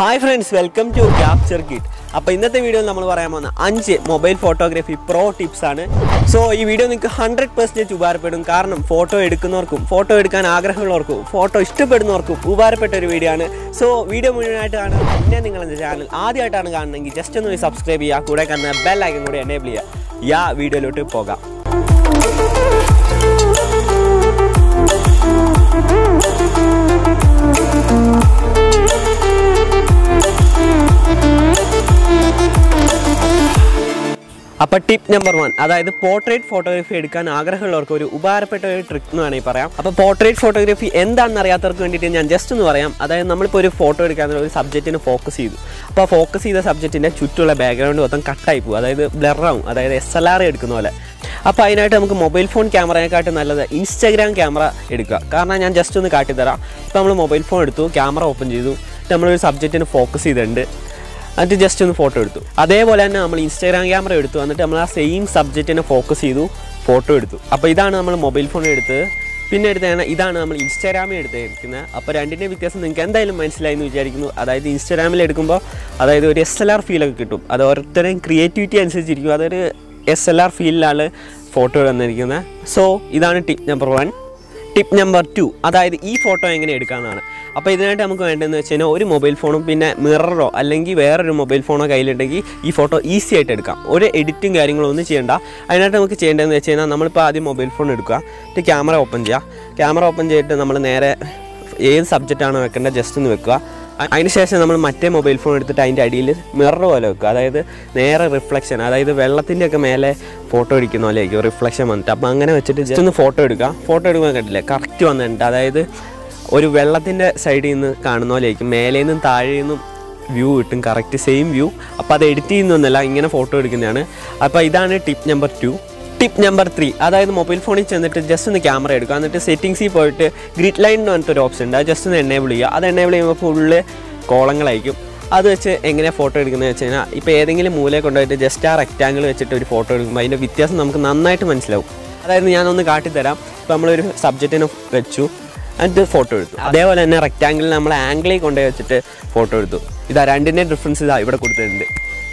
hi friends welcome to capture kit അപ്പോൾ ഇന്നത്തെ വീഡിയോയിൽ നമ്മൾ പറയാൻ പോകുന്ന അഞ്ച് മൊബൈൽ ഫോട്ടോഗ്രാഫി പ്രോ ടിപ്സ് ആണ് സോ ഈ വീഡിയോ നിങ്ങൾക്ക് ഹൺഡ്രഡ് പെർസെൻറ്റേജ് ഉപകാരപ്പെടും കാരണം ഫോട്ടോ എടുക്കുന്നവർക്കും ഫോട്ടോ എടുക്കാൻ ആഗ്രഹമുള്ളവർക്കും ഫോട്ടോ ഇഷ്ടപ്പെടുന്നവർക്കും ഉപകാരപ്പെട്ട ഒരു വീഡിയോ ആണ് സോ വീഡിയോ മുഴുവനായിട്ട് കാണാൻ പിന്നെ നിങ്ങൾ എൻ്റെ ചാനൽ ആദ്യമായിട്ടാണ് കാണുന്നതെങ്കിൽ ജസ്റ്റ് ഒന്ന് സബ്സ്ക്രൈബ് ചെയ്യുക കൂടെ കാണുന്ന ബെൽ ഐക്കൺ കൂടി എനേബിൾ ചെയ്യുക യാ വീഡിയോയിലോട്ട് പോകാം അപ്പോൾ ടിപ്പ് നമ്പർ വൺ അതായത് പോർട്രേറ്റ് ഫോട്ടോഗ്രാഫി എടുക്കാൻ ആഗ്രഹമുള്ളവർക്ക് ഒരു ഉപകാരപ്പെട്ട ഒരു ട്രിക്ക് എന്ന് വേണമെങ്കിൽ പറയാം അപ്പോൾ പോർട്രേറ്റ് ഫോട്ടോഗ്രാഫി എന്താണെന്ന് അറിയാത്തവർക്ക് വേണ്ടിയിട്ട് ഞാൻ ജസ്റ്റ് ഒന്ന് പറയാം അതായത് നമ്മളിപ്പോൾ ഒരു ഫോട്ടോ എടുക്കാൻ ഒരു സബ്ജക്റ്റിന് ഫോക്കസ് ചെയ്തു അപ്പോൾ ഫോക്കസ് ചെയ്ത സബ്ജക്റ്റിൻ്റെ ചുറ്റുള്ള ബാക്ക്ഗ്രൗണ്ട് മൊത്തം കട്ടായി പോകും അതായത് ബ്ലറാവും അതായത് എസ് എൽ ആർ എടുക്കുന്ന പോലെ അപ്പോൾ അതിനായിട്ട് നമുക്ക് മൊബൈൽ ഫോൺ ക്യാമറയെക്കാട്ടും നല്ലത് ഇൻസ്റ്റാഗ്രാം ക്യാമറ എടുക്കുക കാരണം ഞാൻ ജസ്റ്റ് ഒന്ന് കാട്ടിത്തരാം ഇപ്പോൾ നമ്മൾ മൊബൈൽ ഫോൺ എടുത്തു ക്യാമറ ഓപ്പൺ ചെയ്തു നമ്മളൊരു സബ്ജക്റ്റിന് ഫോക്കസ് ചെയ്തിട്ടുണ്ട് എന്നിട്ട് ജസ്റ്റ് ഒന്ന് ഫോട്ടോ എടുത്തു അതേപോലെ തന്നെ നമ്മൾ ഇൻസ്റ്റാഗ്രാം ക്യാമറ എടുത്തു എന്നിട്ട് നമ്മൾ ആ സെയിം സബ്ജക്റ്റിനെ ഫോക്കസ് ചെയ്തു ഫോട്ടോ എടുത്തു അപ്പോൾ ഇതാണ് നമ്മൾ മൊബൈൽ ഫോൺ എടുത്തത് പിന്നെ എടുത്തതാണ് ഇതാണ് നമ്മൾ ഇൻസ്റ്റാഗ്രാമിൽ എടുത്തിരിക്കുന്നത് അപ്പോൾ രണ്ടിൻ്റെ വ്യത്യാസം നിങ്ങൾക്ക് എന്തായാലും മനസ്സിലായി എന്ന് വിചാരിക്കുന്നു അതായത് ഇൻസ്റ്റാഗ്രാമിൽ എടുക്കുമ്പോൾ അതായത് ഒരു എസ് എൽ ആർ ഫീലൊക്കെ കിട്ടും അത് ഓരോരുത്തരുടെയും ക്രിയേറ്റിവിറ്റി അനുസരിച്ചിരിക്കും അതൊരു എസ് എൽ ആർ ഫീലിലാണ് ഫോട്ടോ വന്നിരിക്കുന്നത് സോ ഇതാണ് tip number one tip number two അതായത് ഈ ഫോട്ടോ എങ്ങനെ എടുക്കാമെന്നാണ് അപ്പോൾ ഇതിനായിട്ട് നമുക്ക് വേണ്ടതെന്ന് വെച്ച് കഴിഞ്ഞാൽ ഒരു മൊബൈൽ ഫോണും പിന്നെ മിററോ അല്ലെങ്കിൽ വേറൊരു മൊബൈൽ ഫോണോ കയ്യിലുണ്ടെങ്കിൽ ഈ ഫോട്ടോ ഈസി ആയിട്ട് എടുക്കാം ഒരു എഡിറ്റും കാര്യങ്ങളോ ഒന്നും ചെയ്യേണ്ട അതിനായിട്ട് നമുക്ക് ചെയ്യേണ്ടതെന്ന് വെച്ച് കഴിഞ്ഞാൽ നമ്മളിപ്പോൾ ആദ്യം മൊബൈൽ ഫോൺ എടുക്കുക എന്നിട്ട് ക്യാമറ ഓപ്പൺ ചെയ്യുക ക്യാമറ ഓപ്പൺ ചെയ്തിട്ട് നമ്മൾ നേരെ ഏത് സബ്ജക്റ്റാണ് വെക്കേണ്ടത് ജസ്റ്റ് ഒന്ന് വെക്കുക അതിനുശേഷം നമ്മൾ മറ്റേ മൊബൈൽ ഫോൺ എടുത്തിട്ട് അതിൻ്റെ അടിയിൽ മിറർ പോലെ വെക്കുക അതായത് നേരെ റിഫ്ലക്ഷൻ അതായത് വെള്ളത്തിൻ്റെ ഒക്കെ മേലെ ഫോട്ടോ എടുക്കുന്ന പോലെ ആയിരിക്കും റിഫ്ലക്ഷൻ വന്നിട്ട് അപ്പോൾ അങ്ങനെ വെച്ചിട്ട് ജസ്റ്റ് ഒന്ന് ഫോട്ടോ എടുക്കുക ഫോട്ടോ എടുക്കാൻ കണ്ടില്ലേ കറക്റ്റ് വന്നിട്ടുണ്ട് അതായത് ഒരു വെള്ളത്തിൻ്റെ സൈഡിൽ നിന്ന് കാണുന്ന പോലെ ആയിരിക്കും മേലെ നിന്നും താഴെ നിന്നും വ്യൂ കിട്ടും കറക്റ്റ് സെയിം വ്യൂ അപ്പോൾ അത് എഡിറ്റ് ചെയ്യുന്നൊന്നുമല്ല ഇങ്ങനെ ഫോട്ടോ എടുക്കുന്നതാണ് അപ്പോൾ ഇതാണ് tip number two tip number three അതായത് മൊബൈൽ ഫോണിൽ ചെന്നിട്ട് ജസ്റ്റ് ഒന്ന് ക്യാമറ എടുക്കുക എന്നിട്ട് സെറ്റിങ്സിൽ പോയിട്ട് ഗ്രിഡ് ലൈൻ എന്ന് പറഞ്ഞിട്ടൊരു ഓപ്ഷൻ ഉണ്ട് അത് ജസ്റ്റ് ഒന്ന് എനേബിൾ ചെയ്യുക അത് എനേബിൾ ചെയ്യുമ്പോൾ ഫുള്ള് കോളങ്ങളായിരിക്കും അത് വെച്ച് എങ്ങനെ ഫോട്ടോ എടുക്കുന്നത് വെച്ച് കഴിഞ്ഞാൽ ഇപ്പോൾ ഏതെങ്കിലും മൂലയെ കൊണ്ടുപോയിട്ട് ജസ്റ്റ് ആ റെക്റ്റാങ്കിൾ വെച്ചിട്ട് ഒരു ഫോട്ടോ എടുക്കുമ്പോൾ അതിൻ്റെ വ്യത്യാസം നമുക്ക് നന്നായിട്ട് മനസ്സിലാവും അതായത് ഞാനൊന്ന് കാട്ടിത്തരാം ഇപ്പോൾ നമ്മളൊരു സബ്ജക്റ്റിനെ വെച്ചു എന്നിട്ട് ഫോട്ടോ എടുത്തു അതേപോലെ തന്നെ റെക്റ്റാങ്കിളിൽ നമ്മൾ ആംഗിളിൽ കൊണ്ടുപോയി വെച്ചിട്ട് ഫോട്ടോ എടുത്തു ഇതാ രണ്ടിൻ്റെ ഡിഫറൻസ് ഇതാ ഇവിടെ കൊടുത്തിട്ടുണ്ട്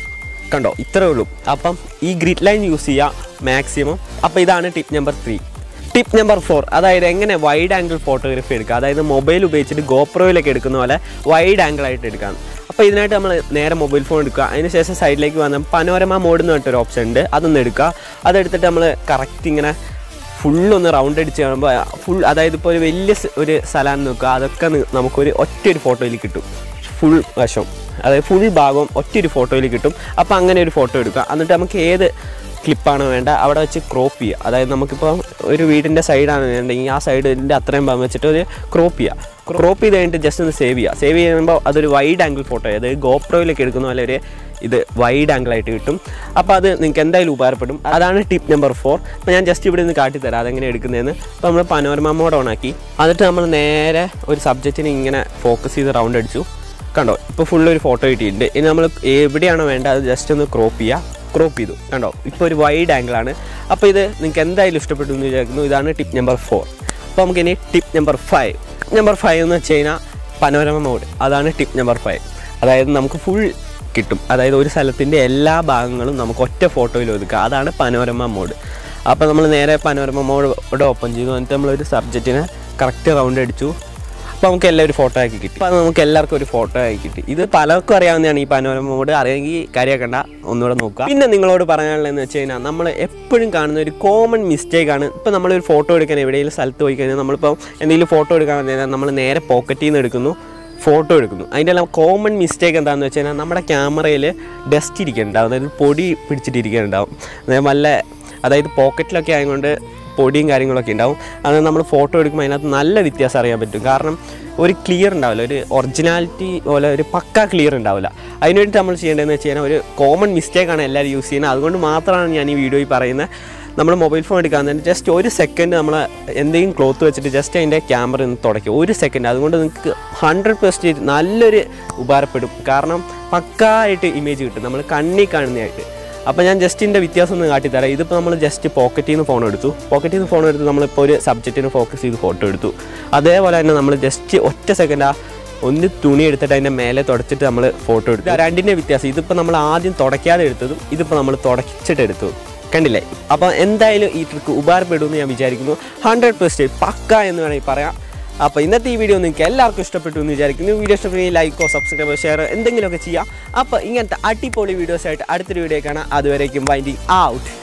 കണ്ടോ ഇത്രേ ഉള്ളൂ അപ്പം ഈ ഗ്രിഡ് ലൈൻ യൂസ് ചെയ്യുക മാക്സിമം അപ്പോൾ ഇതാണ് tip number three tip number four അതായത് എങ്ങനെ വൈഡ് ആംഗിൾ ഫോട്ടോഗ്രാഫി എടുക്കുക അതായത് മൊബൈൽ ഉപയോഗിച്ചിട്ട് ഗോപ്രോയിലൊക്കെ എടുക്കുന്ന പോലെ വൈഡ് ആംഗിൾ ആയിട്ട് എടുക്കാം അപ്പോൾ ഇതിനായിട്ട് നമ്മൾ നേരെ മൊബൈൽ ഫോൺ എടുക്കുക അതിന് ശേഷം സൈഡിലേക്ക് വന്ന പനോരമ മോഡ് എന്ന് പറഞ്ഞിട്ടൊരു ഓപ്ഷൻ ഉണ്ട് അതൊന്ന് എടുക്കുക അതെടുത്തിട്ട് നമ്മൾ കറക്റ്റ് ഇങ്ങനെ ഫുള്ളൊന്ന് റൗണ്ട് അടിച്ച് കാണുമ്പോൾ ഫുൾ അതായത് ഇപ്പോൾ ഒരു വലിയ സ് ഒരു സ്ഥലം നോക്കുക അതൊക്കെ നി- നമുക്കൊരു ഒറ്റ ഒരു ഫോട്ടോയിൽ കിട്ടും ഫുൾ വശം അതായത് ഫുൾ ഭാഗവും ഒറ്റ ഒരു ഫോട്ടോയിൽ കിട്ടും അപ്പോൾ അങ്ങനെ ഒരു ഫോട്ടോ എടുക്കുക എന്നിട്ട് നമുക്ക് ഏത് ക്ലിപ്പാണ് വേണ്ട അവിടെ വെച്ച് ക്രോപ്പ് ചെയ്യുക അതായത് നമുക്കിപ്പോൾ ഒരു വീടിൻ്റെ സൈഡാണ് വേണ്ടെങ്കിൽ ആ സൈഡിൻ്റെ അത്രയും ഭാഗം വെച്ചിട്ട് ഒരു ക്രോപ്പ് ചെയ്യുക ക്രോപ്പ് ചെയ്ത് കഴിഞ്ഞിട്ട് ജസ്റ്റ് ഒന്ന് സേവ് ചെയ്യുക സേവ് ചെയ്യുമ്പോൾ അതൊരു വൈഡ് ആംഗിൾ ഫോട്ടോ അതായത് ഗോപ്രോയിലൊക്കെ എടുക്കുന്ന പോലെ ഒരു ഇത് വൈഡ് ആംഗിൾ ആയിട്ട് കിട്ടും അപ്പോൾ അത് നിങ്ങൾക്ക് എന്തായാലും ഉപകാരപ്പെടും അതാണ് ടിപ്പ് നമ്പർ ഫോർ അപ്പോൾ ഞാൻ ജസ്റ്റ് ഇവിടെ നിന്ന് കാട്ടിത്തരാം അതെങ്ങനെ എടുക്കുന്നതെന്ന് അപ്പോൾ നമ്മൾ പനോരമ മോഡ് ഓൺ ആക്കി എന്നിട്ട് നമ്മൾ നേരെ ഒരു സബ്ജക്റ്റിന് ഇങ്ങനെ ഫോക്കസ് ചെയ്ത് റൗണ്ട് അടിച്ചു കണ്ടോ ഇപ്പോൾ ഫുൾ ഒരു ഫോട്ടോ കിട്ടിയിട്ടുണ്ട് ഇനി നമ്മൾ എവിടെയാണോ വേണ്ടത് അത് ജസ്റ്റ് ഒന്ന് ക്രോപ്പ് ചെയ്യുക ക്രോപ്പ് ചെയ്തു കണ്ടോ ഇപ്പോൾ ഒരു വൈഡ് ആംഗിളാണ് അപ്പോൾ ഇത് നിങ്ങൾക്ക് എന്തായാലും ഇഷ്ടപ്പെട്ടു എന്ന് വിചാരിക്കുന്നു ഇതാണ് ടിപ്പ് നമ്പർ ഫോർ അപ്പോൾ നമുക്ക് ഇനി tip number five number five എന്ന് വെച്ച് കഴിഞ്ഞാൽ പനോരമ മോഡ് അതാണ് ടിപ്പ് നമ്പർ ഫൈവ് അതായത് നമുക്ക് ഫുൾ കിട്ടും അതായത് ഒരു സ്ഥലത്തിൻ്റെ എല്ലാ ഭാഗങ്ങളും നമുക്ക് ഒറ്റ ഫോട്ടോയിൽ ഒതുക്കുക അതാണ് പനോരമ മോഡ് അപ്പോൾ നമ്മൾ നേരെ പനോരമ മോഡ് ഓപ്പൺ ചെയ്തു എന്നിട്ട് നമ്മളൊരു സബ്ജക്റ്റിനെ കറക്റ്റ് റൗണ്ട് അടിച്ചു അപ്പോൾ നമുക്ക് എല്ലാം ഒരു ഫോട്ടോ ആക്കി കിട്ടി അപ്പോൾ നമുക്ക് എല്ലാവർക്കും ഒരു ഫോട്ടോ ആക്കി കിട്ടി ഇത് പലർക്കും അറിയാവുന്നതാണ് ഈ പനോരമ മോഡ് അറിയാമെങ്കിൽ കാര്യമാക്കണ്ട ഒന്നുകൂടെ നോക്കുക പിന്നെ നിങ്ങളോട് പറയാനുള്ളതെന്ന് വെച്ച് കഴിഞ്ഞാൽ നമ്മൾ എപ്പോഴും കാണുന്ന ഒരു കോമൺ മിസ്റ്റേക്ക് ആണ് ഇപ്പോൾ നമ്മളൊരു ഫോട്ടോ എടുക്കാൻ എവിടെയെങ്കിലും സ്ഥലത്ത് പോയി കഴിഞ്ഞാൽ നമ്മളിപ്പോൾ എന്തെങ്കിലും ഫോട്ടോ എടുക്കാൻ വന്നാൽ നമ്മൾ നേരെ പോക്കറ്റിൽ നിന്ന് എടുക്കുന്നു ഫോട്ടോ എടുക്കുന്നു അതിൻ്റെ എല്ലാം കോമൺ മിസ്റ്റേക്ക് എന്താണെന്ന് വെച്ച് കഴിഞ്ഞാൽ നമ്മുടെ ക്യാമറയിൽ ഡസ്റ്റ് ഇരിക്കുന്നുണ്ടാവും അതായത് പൊടി പിടിച്ചിട്ടിരിക്കുന്നുണ്ടാവും അതായത് വല്ല അതായത് പോക്കറ്റിലൊക്കെ ആയതുകൊണ്ട് പൊടിയും കാര്യങ്ങളൊക്കെ ഉണ്ടാവും അത് നമ്മൾ ഫോട്ടോ എടുക്കുമ്പോൾ അതിനകത്ത് നല്ല വ്യത്യാസം അറിയാൻ പറ്റും കാരണം ഒരു ക്ലിയർ ഉണ്ടാവില്ല ഒരു ഒറിജിനാലിറ്റി പോലെ ഒരു പക്ക ക്ലിയർ ഉണ്ടാവില്ല അതിന് വേണ്ടിയിട്ട് നമ്മൾ ചെയ്യേണ്ടതെന്ന് വെച്ച് കഴിഞ്ഞാൽ ഒരു കോമൺ മിസ്റ്റേക്കാണ് എല്ലാവരും യൂസ് ചെയ്യുന്നത് അതുകൊണ്ട് മാത്രമാണ് ഞാൻ ഈ വീഡിയോയിൽ പറയുന്നത് നമ്മൾ മൊബൈൽ ഫോൺ എടുക്കാൻ തന്നെ ജസ്റ്റ് ഒരു സെക്കൻഡ് നമ്മൾ എന്തെങ്കിലും ക്ലോത്ത് വെച്ചിട്ട് ജസ്റ്റ് അതിൻ്റെ ക്യാമറ ഒന്ന് തുടയ്ക്കുക ഒരു സെക്കൻഡ് അതുകൊണ്ട് നിങ്ങൾക്ക് ഹൺഡ്രഡ് പെർസെൻറ്റേജ് നല്ലൊരു ഉപകാരപ്പെടും കാരണം പക്കായിട്ട് ഇമേജ് കിട്ടും നമ്മൾ കണ്ണി കാണുന്നതായിട്ട് അപ്പോൾ ഞാൻ ജസ്റ്റ് ഇതിൻ്റെ വ്യത്യാസം ഒന്ന് കാട്ടിത്തരാം ഇതിപ്പോൾ നമ്മൾ ജസ്റ്റ് പോക്കറ്റിൽ നിന്ന് ഫോൺ എടുത്തു പോക്കറ്റിൽ നിന്ന് ഫോൺ എടുത്ത് നമ്മളിപ്പോൾ ഒരു സബ്ജക്റ്റിന് ഫോക്കസ് ചെയ്ത് ഫോട്ടോ എടുത്തു അതേപോലെ തന്നെ നമ്മൾ ജസ്റ്റ് ഒറ്റ സെക്കൻഡ് ആ ഒന്ന് തുണി എടുത്തിട്ട് അതിൻ്റെ മേലെ തുടച്ചിട്ട് നമ്മൾ ഫോട്ടോ എടുത്തു രണ്ടിൻ്റെ വ്യത്യാസം ഇതിപ്പോൾ നമ്മൾ ആദ്യം തുടയ്ക്കാതെ എടുത്തതും ഇതിപ്പോൾ നമ്മൾ തുടച്ചിട്ട് എടുത്തതും കണ്ടില്ലേ അപ്പോൾ എന്തായാലും ഈ ട്രിക്ക് ഉപകാരപ്പെടുമെന്ന് ഞാൻ വിചാരിക്കുന്നു ഹൺഡ്രഡ് പെർസെൻറ്റേജ് പക്ക എന്ന് വേണമെങ്കിൽ പറയാം അപ്പോൾ ഇന്നത്തെ ഈ വീഡിയോ നിങ്ങൾക്ക് എല്ലാവർക്കും ഇഷ്ടപ്പെട്ടു എന്ന് വിചാരിക്കുന്നു വീഡിയോ ഇഷ്ടപ്പെടുമെങ്കിൽ ലൈക്കോ സബ്സ്ക്രൈബോ ഷെയർ എന്തെങ്കിലുമൊക്കെ ചെയ്യാം അപ്പോൾ ഇങ്ങനത്തെ അടിപൊളി വീഡിയോസായിട്ട് അടുത്തൊരു വീഡിയോ കാണാം അതുവരേക്കും വൈൻഡിങ് ഔട്ട്